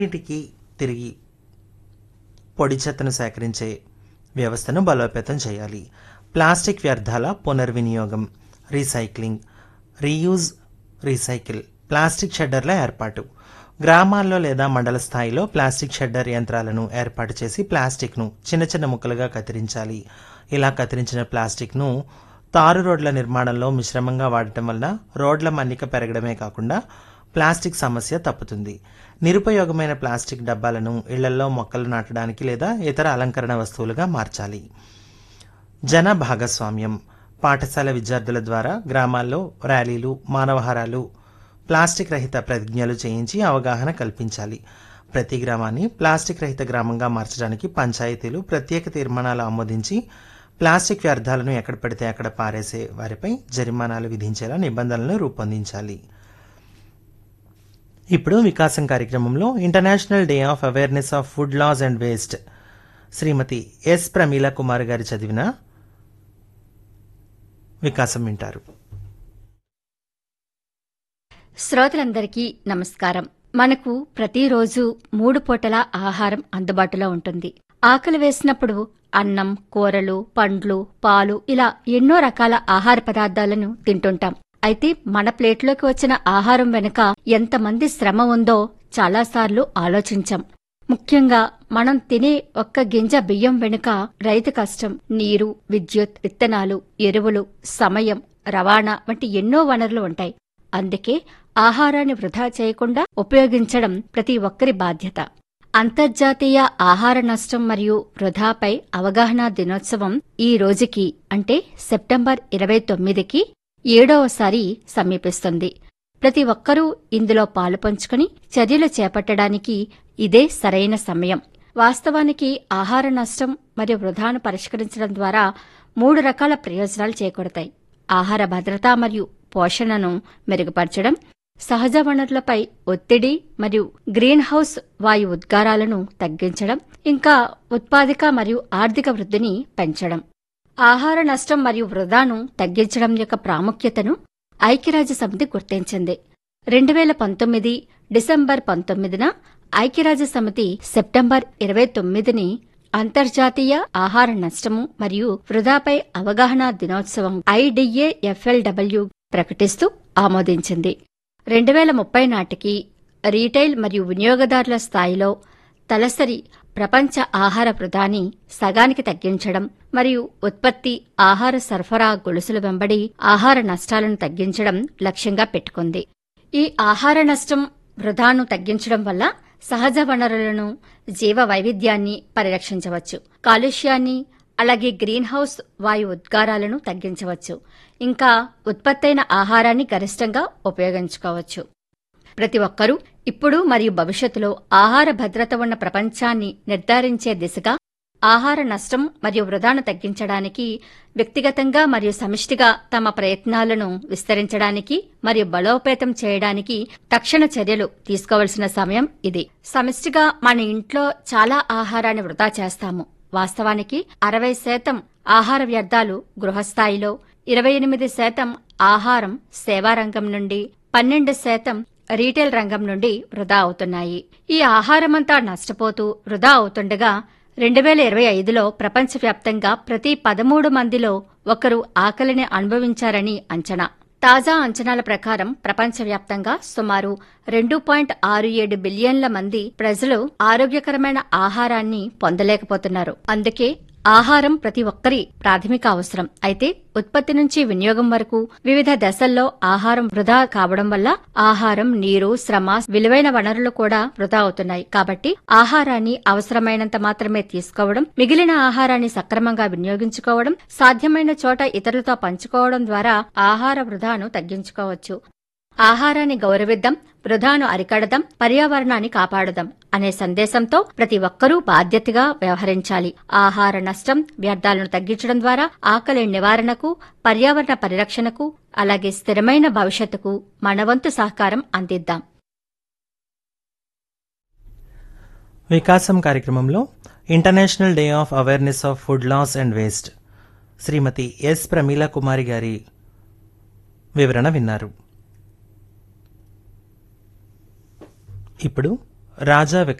ఇంటికి తిరిగి పొడి చెత్తను సేకరించే వ్యవస్థను బలోపేతం చేయాలి ప్లాస్టిక్ వ్యర్థాల పునర్వినియోగం రీసైక్లింగ్ రీయూజ్ రీసైకిల్ ప్లాస్టిక్ షెడ్డర్ల ఏర్పాటు గ్రామాల్లో లేదా మండల స్థాయిలో ప్లాస్టిక్ షెడ్డర్ యంత్రాలను ఏర్పాటు చేసి ప్లాస్టిక్ను చిన్న చిన్న ముక్కలుగా కత్తిరించాలి ఇలా కత్తిరించిన ప్లాస్టిక్ను తారు రోడ్ల నిర్మాణంలో మిశ్రమంగా వాడటం వలన రోడ్ల మన్నిక పెరగడమే కాకుండా ప్లాస్టిక్ సమస్య తప్పుతుంది నిరుపయోగమైన ప్లాస్టిక్ డబ్బాలను ఇళ్లలో మొక్కలు నాటడానికి లేదా ఇతర అలంకరణ వస్తువులుగా మార్చాలి జన భాగస్వామ్యం పాఠశాల విద్యార్థుల ద్వారా గ్రామాల్లో ర్యాలీలు మానవహారాలు ప్లాస్టిక్ రహిత ప్రతిజ్ఞలు చేయించి అవగాహన కల్పించాలి ప్రతి గ్రామాన్ని ప్లాస్టిక్ రహిత గ్రామంగా మార్చడానికి పంచాయతీలు ప్రత్యేక తీర్మానాలు ఆమోదించి ప్లాస్టిక్ వ్యర్థాలను ఎక్కడ పడితే అక్కడ పారేసే వారిపై జరిమానాలు విధించేలా నిబంధనలను రూపొందించాలి ఇప్పుడు వికాసం కార్యక్రమంలో international day of awareness of food loss and waste Shrimati S Pramila Kumar గారి చదివిన వికాసం వింటారు శ్రోతలందరికీ నమస్కారం మనకు ప్రతిరోజు మూడు పూటల ఆహారం అందుబాటులో ఉంటుంది ఆకలి వేసినప్పుడు అన్నం కూరలు పండ్లు పాలు ఇలా ఎన్నో రకాల ఆహార పదార్థాలను తింటుంటాం అయితే మన ప్లేట్లోకి వచ్చిన ఆహారం వెనుక ఎంతమంది శ్రమ ఉందో చాలాసార్లు ఆలోచించాం ముఖ్యంగా మనం తినే ఒక్క గింజ బియ్యం వెనుక రైతు కష్టం నీరు విద్యుత్ విత్తనాలు ఎరువులు సమయం రవాణా వంటి ఎన్నో వనరులు ఉంటాయి అందుకే ఆహారాన్ని వృధా చేయకుండా ఉపయోగించడం ప్రతి ఒక్కరి బాధ్యత అంతర్జాతీయ ఆహార నష్టం మరియు వృధాపై అవగాహన దినోత్సవం ఈ రోజుకి అంటే సెప్టెంబర్ ఇరవై తొమ్మిదికి ఏడవసారి సమీపిస్తుంది ప్రతి ఒక్కరూ ఇందులో పాలు పంచుకుని చర్యలు చేపట్టడానికి ఇదే సరైన సమయం వాస్తవానికి ఆహార నష్టం మరియు వృధాను పరిష్కరించడం ద్వారా మూడు రకాల ప్రయోజనాలు చేకూడతాయి ఆహార భద్రత మరియు పోషణను మెరుగుపరచడం సహజ వనరులపై ఒత్తిడి మరియు గ్రీన్ హౌస్ వాయు ఉద్గారాలను తగ్గించడం ఇంకా ఉత్పాదిక మరియు ఆర్థిక వృద్ధిని పెంచడం ఆహార నష్టం మరియు వృధాను తగ్గించడం యొక్క ప్రాముఖ్యతను ఐక్యరాజ్య సమితి గుర్తించింది రెండు వేల పంతొమ్మిది డిసెంబర్ పంతొమ్మిదిన ఐక్యరాజ్య సమితి సెప్టెంబర్ ఇరవై తొమ్మిదిని అంతర్జాతీయ ఆహార నష్టము మరియు వృధాపై అవగాహన దినోత్సవం ఐడిఏఎఫ్ఎల్డబ్ల్యూ ప్రకటిస్తూ ఆమోదించింది రెండు వేల ముప్పై నాటికి రీటైల్ మరియు వినియోగదారుల స్థాయిలో తలసరి ప్రపంచ ఆహార వృధాని సగానికి తగ్గించడం మరియు ఉత్పత్తి ఆహార సరఫరా గొలుసుల వెంబడి ఆహార నష్టాలను తగ్గించడం లక్ష్యంగా పెట్టుకుంది ఈ ఆహార నష్టం వృధాను తగ్గించడం వల్ల సహజ వనరులను జీవ వైవిధ్యాన్ని పరిరక్షించవచ్చు కాలుష్యాన్ని అలాగే గ్రీన్ హౌస్ వాయు ఉద్గారాలను తగ్గించవచ్చు ఇంకా ఉత్పత్తైన ఆహారాన్ని గరిష్టంగా ఉపయోగించుకోవచ్చు ప్రతి ఒక్కరూ ఇప్పుడు మరియు భవిష్యత్తులో ఆహార భద్రత ఉన్న ప్రపంచాన్ని నిర్ధారించే దిశగా ఆహార నష్టం మరియు వృధాను తగ్గించడానికి వ్యక్తిగతంగా మరియు సమిష్టిగా తమ ప్రయత్నాలను విస్తరించడానికి మరియు బలోపేతం చేయడానికి తక్షణ చర్యలు తీసుకోవలసిన సమయం ఇది సమిష్టిగా మన ఇంట్లో చాలా ఆహారాన్ని వృధా చేస్తాము వాస్తవానికి అరవై శాతం ఆహార వ్యర్థాలు గృహస్థాయిలో ఇరవై ఎనిమిది శాతం ఆహారం సేవారంగం నుండి పన్నెండు శాతం రీటైల్ రంగం నుండి వృధా అవుతున్నాయి ఈ ఆహారమంతా నష్టపోతూ వృధా అవుతుండగా రెండు వేల ఇరవై ఐదులో ప్రపంచవ్యాప్తంగా ప్రతి పదమూడు మందిలో ఒకరు ఆకలిని అనుభవించారని అంచనా తాజా అంచనాల ప్రకారం ప్రపంచవ్యాప్తంగా సుమారు రెండు పాయింట్ ఆరు ఏడు బిలియన్ల మంది ప్రజలు ఆరోగ్యకరమైన ఆహారాన్ని పొందలేకపోతున్నారు అందుకే ఆహారం ప్రతి ఒక్కరి ప్రాథమిక అవసరం అయితే ఉత్పత్తి నుంచి వినియోగం వరకు వివిధ దశల్లో ఆహారం వృధా కావడం వల్ల ఆహారం నీరు శ్రమ విలువైన వనరులు కూడా వృధా అవుతున్నాయి కాబట్టి ఆహారాన్ని అవసరమైనంత మాత్రమే తీసుకోవడం మిగిలిన ఆహారాన్ని సక్రమంగా వినియోగించుకోవడం సాధ్యమైన చోట ఇతరులతో పంచుకోవడం ద్వారా ఆహార వృధాను తగ్గించుకోవచ్చు ఆహారాన్ని గౌరవిద్దాం వృధాను అరికడదాం పర్యావరణాన్ని కాపాడదాం అనే సందేశంతో ప్రతి ఒక్కరూ బాధ్యతగా వ్యవహరించాలి ఆహార నష్టం వ్యర్థాలను తగ్గించడం ద్వారా ఆకలి నివారణకు పర్యావరణ పరిరక్షణకు అలాగే స్థిరమైన భవిష్యత్తుకు మనవంతు సహకారం అందిద్దాం వికాసం కార్యక్రమంలో international day of awareness of food loss and waste Shrimati S Pramila Kumari గారి వివరణ విన్నారు ఇప్పుడు రాజా